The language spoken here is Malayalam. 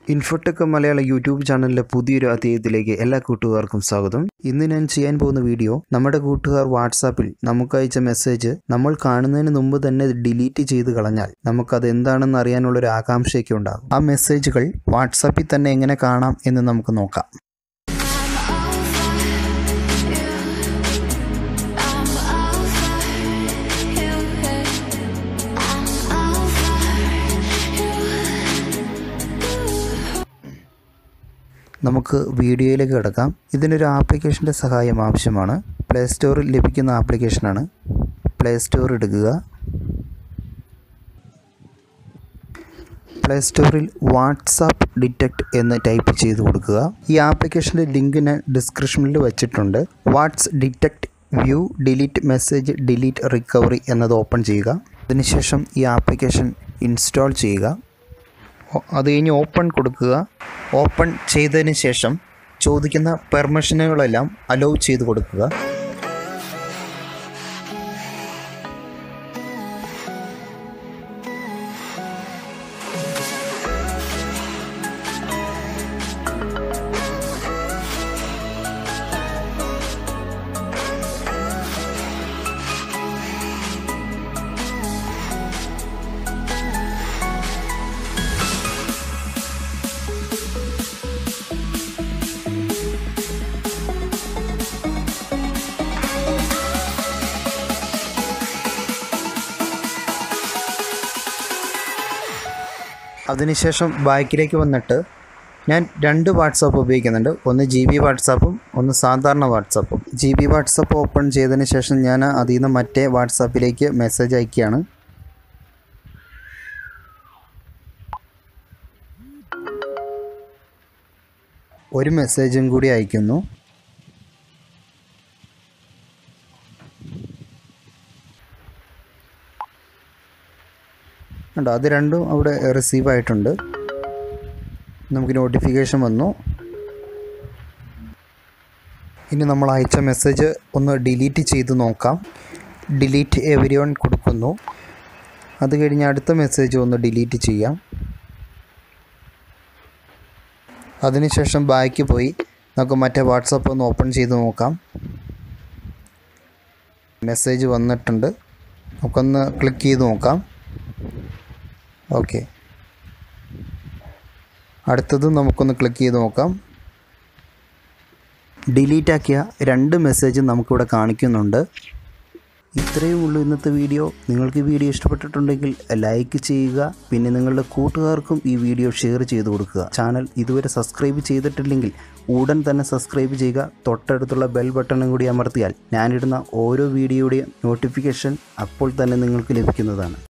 ഇൻഫോടെക് മലയാള യൂട്യൂബ് ചാനലിലെ പുതിയൊരു അധ്യായത്തിലേക്ക് എല്ലാ കൂട്ടുകാർക്കും സ്വാഗതം ഇന്ന് ഞാൻ ചെയ്യാൻ പോകുന്ന വീഡിയോ നമ്മുടെ കൂട്ടുകാർ വാട്സാപ്പിൽ നമുക്ക് അയച്ച മെസ്സേജ് നമ്മൾ കാണുന്നതിന് മുമ്പ് തന്നെ ഡിലീറ്റ് ചെയ്ത് കളഞ്ഞാൽ നമുക്കത് എന്താണെന്ന് അറിയാനുള്ള ഒരു ആകാംക്ഷയൊക്കെ ഉണ്ടാകും ആ മെസ്സേജുകൾ വാട്സാപ്പിൽ തന്നെ എങ്ങനെ കാണാം എന്ന് നമുക്ക് നോക്കാം നമുക്ക് വീഡിയോയിലേക്ക് കിടക്കാം ഇതിനൊരു ആപ്ലിക്കേഷൻ്റെ സഹായം ആവശ്യമാണ് പ്ലേ സ്റ്റോറിൽ ലഭിക്കുന്ന ആപ്ലിക്കേഷനാണ് പ്ലേ സ്റ്റോർ എടുക്കുക പ്ലേ സ്റ്റോറിൽ വാട്സാപ്പ് ഡിറ്റക്ട് എന്ന് ടൈപ്പ് ചെയ്ത് കൊടുക്കുക ഈ ആപ്ലിക്കേഷൻ്റെ ലിങ്ക് ഞാൻ ഡിസ്ക്രിപ്ഷനിൽ വെച്ചിട്ടുണ്ട് whats detect view delete message delete recovery എന്നത് ഓപ്പൺ ചെയ്യുക അതിനുശേഷം ഈ ആപ്ലിക്കേഷൻ ഇൻസ്റ്റാൾ ചെയ്യുക ഓ- അത് കഴിഞ്ഞ് ഓപ്പൺ കൊടുക്കുക ഓപ്പൺ ചെയ്തതിന് ശേഷം ചോദിക്കുന്ന പെർമിഷനുകളെല്ലാം അലോ ചെയ്ത് കൊടുക്കുക അതിനുശേഷം ബാക്കിലേക്ക് വന്നിട്ട് ഞാൻ രണ്ട് വാട്സാപ്പ് ഉപയോഗിക്കുന്നുണ്ട് ഒന്ന് ജി ബി വാട്സാപ്പും ഒന്ന് സാധാരണ വാട്സാപ്പും ജി ബി വാട്സാപ്പ് ഓപ്പൺ ചെയ്തതിന് ശേഷം ഞാൻ അതിൽ നിന്ന് മറ്റേ വാട്സാപ്പിലേക്ക് മെസ്സേജ് അയക്കുകയാണ് ഒരു മെസ്സേജും കൂടി അയക്കുന്നു ഉണ്ടോ അത് രണ്ടും അവിടെ റിസീവ് ആയിട്ടുണ്ട് നമുക്ക് നോട്ടിഫിക്കേഷൻ വന്നു ഇനി നമ്മൾ അയച്ച മെസ്സേജ് ഒന്ന് ഡിലീറ്റ് ചെയ്ത് നോക്കാം ഡിലീറ്റ് എവരി വൺ കൊടുക്കുന്നു അത് കഴിഞ്ഞ് അടുത്ത മെസ്സേജ് ഒന്ന് ഡിലീറ്റ് ചെയ്യാം അതിനുശേഷം ബാക്ക് പോയി നമുക്ക് മറ്റേ വാട്സപ്പ് ഒന്ന് ഓപ്പൺ ചെയ്ത് നോക്കാം മെസ്സേജ് വന്നിട്ടുണ്ട് നമുക്കൊന്ന് ക്ലിക്ക് ചെയ്ത് നോക്കാം ഓക്കെ അടുത്തത് നമുക്കൊന്ന് ക്ലിക്ക് ചെയ്ത് നോക്കാം ഡിലീറ്റ് ആക്കിയ രണ്ട് മെസ്സേജ് നമുക്കിവിടെ കാണിക്കുന്നുണ്ട് ഇത്രയേ ഉള്ളൂ ഇന്നത്തെ വീഡിയോ നിങ്ങൾക്ക് ഈ വീഡിയോ ഇഷ്ടപ്പെട്ടിട്ടുണ്ടെങ്കിൽ ലൈക്ക് ചെയ്യുക പിന്നെ നിങ്ങളുടെ കൂട്ടുകാർക്കും ഈ വീഡിയോ ഷെയർ ചെയ്ത് കൊടുക്കുക ചാനൽ ഇതുവരെ സബ്സ്ക്രൈബ് ചെയ്തിട്ടില്ലെങ്കിൽ ഉടൻ തന്നെ സബ്സ്ക്രൈബ് ചെയ്യുക തൊട്ടടുത്തുള്ള ബെൽ ബട്ടണും കൂടി അമർത്തിയാൽ ഞാനിടുന്ന ഓരോ വീഡിയോയുടെയും നോട്ടിഫിക്കേഷൻ അപ്പോൾ തന്നെ നിങ്ങൾക്ക് ലഭിക്കുന്നതാണ്